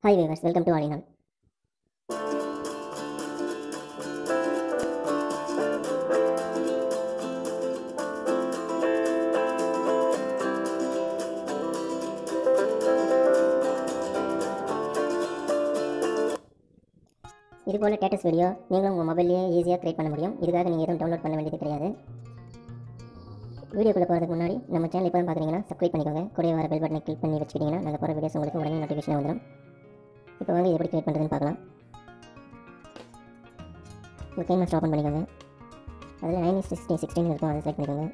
hi viewers welcome to ஆலினால் இது போல் டேட்டஸ் வீடியோ நீங்களும் உங்கள் மொபைல்லேயே ஈஸியாக க்ரியேட் பண்ண முடியும் இதுக்காக நீங்கள் எதுவும் டவுன்லோட் பண்ண வேண்டியது கிடையாது வீடியோக்குள்ளே போகிறதுக்கு முன்னாடி நம்ம சேனல் இப்போ பார்க்குறீங்கன்னா சப்ஸ்கிரைப் பண்ணிக்கோங்க கூடவே வர பெல் பட்டனை கிளிக் பண்ணி வச்சுக்கிட்டிங்கன்னா நாங்கள் போகிற வீடியோஸ் உங்களுக்கு உடனே நோட்டிஃபிகேஷன் வந்துடும் இப்போ வந்து எப்படி க்ரியேட் பண்ணுறதுன்னு பார்க்கலாம் உங்கள் கைம் மாஸ்டர் ஓப்பன் பண்ணிக்கோங்க அதில் நைன் சிக்ஸ்டி சிக்ஸ்டீன் இருக்கும் அதை செலக்ட் பண்ணிக்கோங்க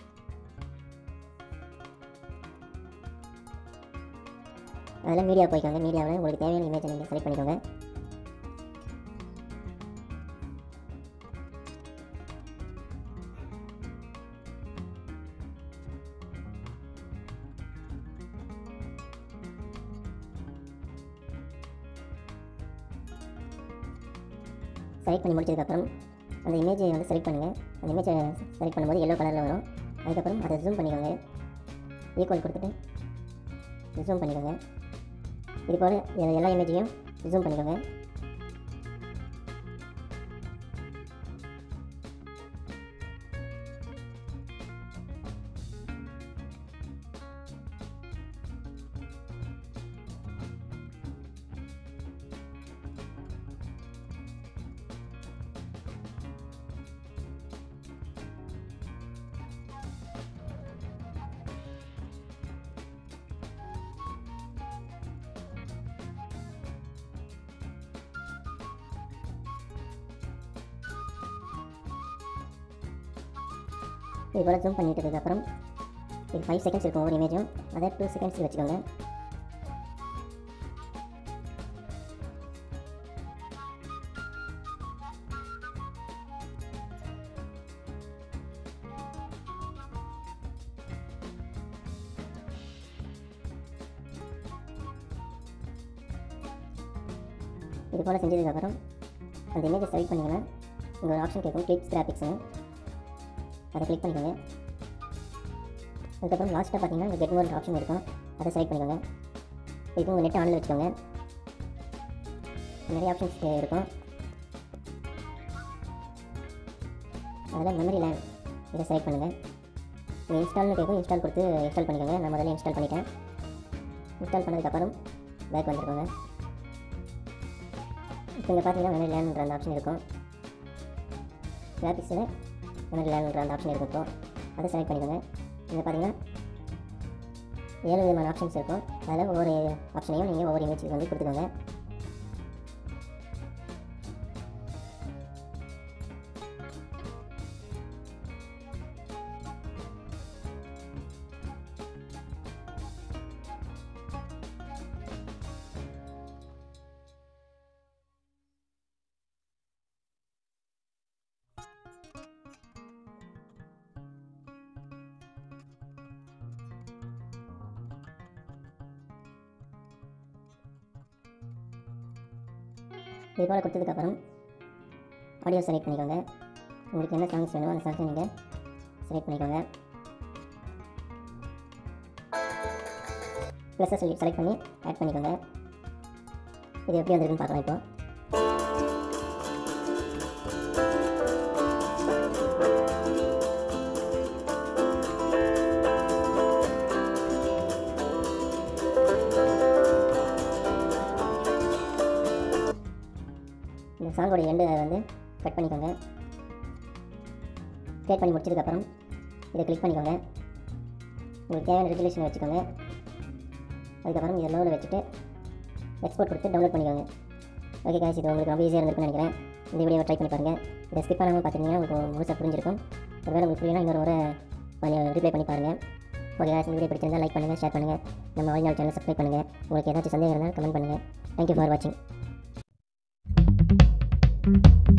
அதில் மீடியா போய்க்கோங்க மீடியாவில் உங்களுக்கு தேவையான இமேஜை நீங்கள் செலக்ட் பண்ணிக்கோங்க செலக்ட் பண்ணி முடிச்சதுக்கப்புறம் அந்த இமேஜை வந்து செலக்ட் பண்ணுங்கள் அந்த இமேஜை செலக்ட் பண்ணும்போது எல்லோ கலரில் வரும் அதுக்கப்புறம் அதை ஜூம் பண்ணிக்கோங்க ஈக்குவல் கொடுத்துட்டு ஜூம் பண்ணிக்கோங்க இது போல் எ- எல்லா இமேஜையும் ஜூம் பண்ணிக்கோங்க இது போல் ஜூம் பண்ணிட்டதுக்கப்புறம் இது ஃபைவ் செகண்ட்ஸ் இருக்கும் ஒவ்வொரு இமேஜும் அதை டூ செகண்ட்ஸ் வச்சுக்கோங்க இது போல் செஞ்சதுக்கப்புறம் அந்த இமேஜை செலக்ட் பண்ணிங்கன்னா இங்கே ஒரு ஆப்ஷன் கேட்கும் கிளிப்ஸ் கிராஃபிக்ஸ்னு அதை கிளிக் பண்ணிக்கோங்க அதுக்கப்புறம் லாஸ்ட்டாக பார்த்தீங்கன்னா இங்கே கெட் மோர் ஆப்ஷன் இருக்கும் அதை செலக்ட் பண்ணிக்கோங்க இதுக்கு உங்கள் நெட் ஆனில் வச்சுக்கோங்க நிறைய ஆப்ஷன்ஸ் இருக்கும் அதில் மெமரி லேன் இதை செலக்ட் பண்ணுங்கள் இங்கே இன்ஸ்டால்னு கேட்கும் இன்ஸ்டால் கொடுத்து இன்ஸ்டால் பண்ணிக்கோங்க நான் முதல்ல இன்ஸ்டால் பண்ணிட்டேன் இன்ஸ்டால் பண்ணதுக்கப்புறம் பேக் வந்துருக்கோங்க இப்போ இங்கே பார்த்தீங்கன்னா மெமரி லேன்ன்ற அந்த ஆப்ஷன் இருக்கும் கிராஃபிக்ஸில் மெமரி லேன்ன்ற அந்த ஆப்ஷன் இருக்கும் இப்போ அதை செலக்ட் பண்ணிக்கோங்க இங்கே பார்த்தீங்கன்னா ஏழு விதமான ஆப்ஷன்ஸ் இருக்கும் அதில் ஒவ்வொரு ஆப்ஷனையும் நீங்கள் ஒவ்வொரு இமேஜுக்கு வந்து கொடுத்துக்கோங்க இது போல் கொடுத்ததுக்கப்புறம் ஆடியோ செலக்ட் பண்ணிக்கோங்க உங்களுக்கு என்ன சாங்ஸ் வேணுமோ அந்த சாங்ஸை நீங்கள் செலக்ட் பண்ணிக்கோங்க ப்ளஸ்ஸை சொல்லி செலக்ட் பண்ணி ஆட் பண்ணிக்கோங்க இது எப்படி வந்திருக்குன்னு பார்க்கலாம் இப்போ இந்த சாங்கோட எண்டை வந்து கட் பண்ணிக்கோங்க கிரியேட் பண்ணி முடிச்சதுக்கப்புறம் இதை கிளிக் பண்ணிக்கோங்க உங்களுக்கு தேவையான ரெகுலேஷன் வச்சுக்கோங்க அதுக்கப்புறம் இதை லோவில் வச்சுட்டு எக்ஸ்போர்ட் கொடுத்து டவுன்லோட் பண்ணிக்கோங்க ஓகே காய்ச்சி இது உங்களுக்கு ரொம்ப ஈஸியாக இருந்திருக்குன்னு நினைக்கிறேன் இந்த வீடியோவை ட்ரை பண்ணி பாருங்கள் இதை ஸ்கிப் பண்ணாமல் பார்த்துருந்தீங்கன்னா உங்களுக்கு முழுசாக புரிஞ்சிருக்கும் ஒருவேளை உங்களுக்கு புரியலாம் இன்னொரு முறை கொஞ்சம் ரிப்ளை பண்ணி பாருங்கள் ஓகே guys, இந்த வீடியோ பிடிச்சிருந்தா லைக் பண்ணுங்கள் ஷேர் பண்ணுங்கள் நம்ம ஆல் சேனல் சப்ஸ்கிரைப் பண்ணுங்கள் உங்களுக்கு ஏதாச்சும் சந்தேகம் இருந்தால் கமெண்ட் பண்ணுங்கள் தேங்க்யூ ஃபார் வாட்சிங்